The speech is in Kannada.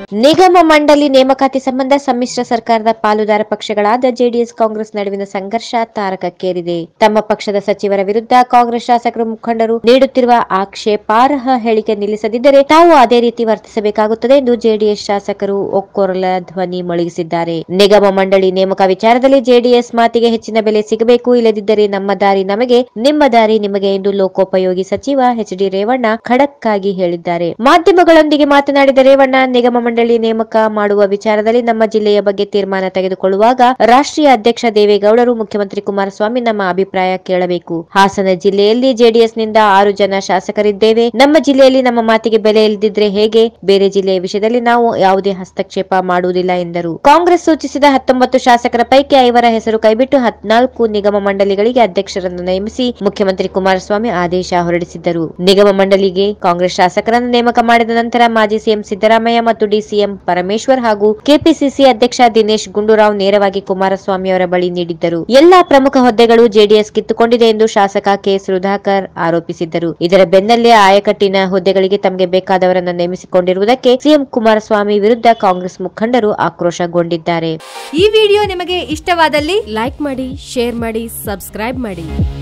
ನಿಗಮ ಮಂಡಳಿ ನೇಮಕಾತಿ ಸಂಬಂಧ ಸಮ್ಮಿಶ್ರ ಸರ್ಕಾರದ ಪಾಲುದಾರ ಪಕ್ಷಗಳಾದ ಜೆಡಿಎಸ್ ಕಾಂಗ್ರೆಸ್ ನಡುವಿನ ಸಂಘರ್ಷ ತಾರಕಕ್ಕೇರಿದೆ ತಮ್ಮ ಪಕ್ಷದ ಸಚಿವರ ವಿರುದ್ಧ ಕಾಂಗ್ರೆಸ್ ಶಾಸಕರು ಮುಖಂಡರು ನೀಡುತ್ತಿರುವ ಆಕ್ಷೇಪಾರ್ಹ ಹೇಳಿಕೆ ನಿಲ್ಲಿಸದಿದ್ದರೆ ತಾವು ಅದೇ ರೀತಿ ವರ್ತಿಸಬೇಕಾಗುತ್ತದೆ ಎಂದು ಜೆಡಿಎಸ್ ಶಾಸಕರು ಒಕ್ಕೊರಲ ಧ್ವನಿ ಮೊಳಗಿಸಿದ್ದಾರೆ ನಿಗಮ ಮಂಡಳಿ ನೇಮಕ ವಿಚಾರದಲ್ಲಿ ಜೆಡಿಎಸ್ ಮಾತಿಗೆ ಹೆಚ್ಚಿನ ಬೆಲೆ ಸಿಗಬೇಕು ಇಲ್ಲದಿದ್ದರೆ ನಮ್ಮ ದಾರಿ ನಮಗೆ ನಿಮ್ಮ ದಾರಿ ನಿಮಗೆ ಎಂದು ಲೋಕೋಪಯೋಗಿ ಸಚಿವ ಎಚ್ ಡಿ ರೇವಣ್ಣ ಖಡಕ್ ಆಗಿ ಹೇಳಿದ್ದಾರೆ ಮಾಧ್ಯಮಗಳೊಂದಿಗೆ ಮಾತನಾಡಿದ ರೇವಣ್ಣ ನಿಗಮ ಮಂಡಳಿ ನೇಮಕ ಮಾಡುವ ವಿಚಾರದಲ್ಲಿ ನಮ್ಮ ಜಿಲ್ಲೆಯ ಬಗ್ಗೆ ತೀರ್ಮಾನ ತೆಗೆದುಕೊಳ್ಳುವಾಗ ರಾಷ್ಟ್ರೀಯ ಅಧ್ಯಕ್ಷ ದೇವೇಗೌಡರು ಮುಖ್ಯಮಂತ್ರಿ ಕುಮಾರಸ್ವಾಮಿ ನಮ್ಮ ಅಭಿಪ್ರಾಯ ಕೇಳಬೇಕು ಹಾಸನ ಜಿಲ್ಲೆಯಲ್ಲಿ ಜೆಡಿಎಸ್ನಿಂದ ಆರು ಜನ ಶಾಸಕರಿದ್ದೇವೆ ನಮ್ಮ ಜಿಲ್ಲೆಯಲ್ಲಿ ನಮ್ಮ ಮಾತಿಗೆ ಬೆಲೆ ಇಲ್ಲದಿದ್ರೆ ಹೇಗೆ ಬೇರೆ ಜಿಲ್ಲೆಯ ವಿಷಯದಲ್ಲಿ ನಾವು ಯಾವುದೇ ಹಸ್ತಕ್ಷೇಪ ಮಾಡುವುದಿಲ್ಲ ಎಂದರು ಕಾಂಗ್ರೆಸ್ ಸೂಚಿಸಿದ ಹತ್ತೊಂಬತ್ತು ಶಾಸಕರ ಪೈಕಿ ಐವರ ಹೆಸರು ಕೈಬಿಟ್ಟು ಹದಿನಾಲ್ಕು ನಿಗಮ ಮಂಡಳಿಗಳಿಗೆ ಅಧ್ಯಕ್ಷರನ್ನು ನೇಮಿಸಿ ಮುಖ್ಯಮಂತ್ರಿ ಕುಮಾರಸ್ವಾಮಿ ಆದೇಶ ಹೊರಡಿಸಿದ್ದರು ನಿಗಮ ಮಂಡಳಿಗೆ ಕಾಂಗ್ರೆಸ್ ಶಾಸಕರನ್ನು ನೇಮಕ ಮಾಡಿದ ನಂತರ ಮಾಜಿ ಸಿಎಂ ಸಿದ್ದರಾಮಯ್ಯ ಮತ್ತು ಡಿಸಿಎಂ ಪರಮೇಶ್ವರ್ ಹಾಗೂ ಕೆಪಿಸಿಸಿ ಅಧ್ಯಕ್ಷ ದಿನೇಶ್ ಗುಂಡೂರಾವ್ ನೇರವಾಗಿ ಕುಮಾರಸ್ವಾಮಿ ಅವರ ಬಳಿ ನೀಡಿದ್ದರು ಎಲ್ಲಾ ಪ್ರಮುಖ ಹುದ್ದೆಗಳು ಜೆಡಿಎಸ್ ಕಿತ್ತುಕೊಂಡಿದೆ ಎಂದು ಶಾಸಕ ಕೆ ಸುಧಾಕರ್ ಆರೋಪಿಸಿದ್ದರು ಇದರ ಬೆನ್ನಲ್ಲೇ ಆಯಕಟ್ಟಿನ ಹುದ್ದೆಗಳಿಗೆ ತಮಗೆ ಬೇಕಾದವರನ್ನು ನೇಮಿಸಿಕೊಂಡಿರುವುದಕ್ಕೆ ಸಿಎಂ ಕುಮಾರಸ್ವಾಮಿ ವಿರುದ್ಧ ಕಾಂಗ್ರೆಸ್ ಮುಖಂಡರು ಆಕ್ರೋಶಗೊಂಡಿದ್ದಾರೆ ಈ ವಿಡಿಯೋ ನಿಮಗೆ ಇಷ್ಟವಾದಲ್ಲಿ ಲೈಕ್ ಮಾಡಿ ಶೇರ್ ಮಾಡಿ ಸಬ್ಸ್ಕ್ರೈಬ್ ಮಾಡಿ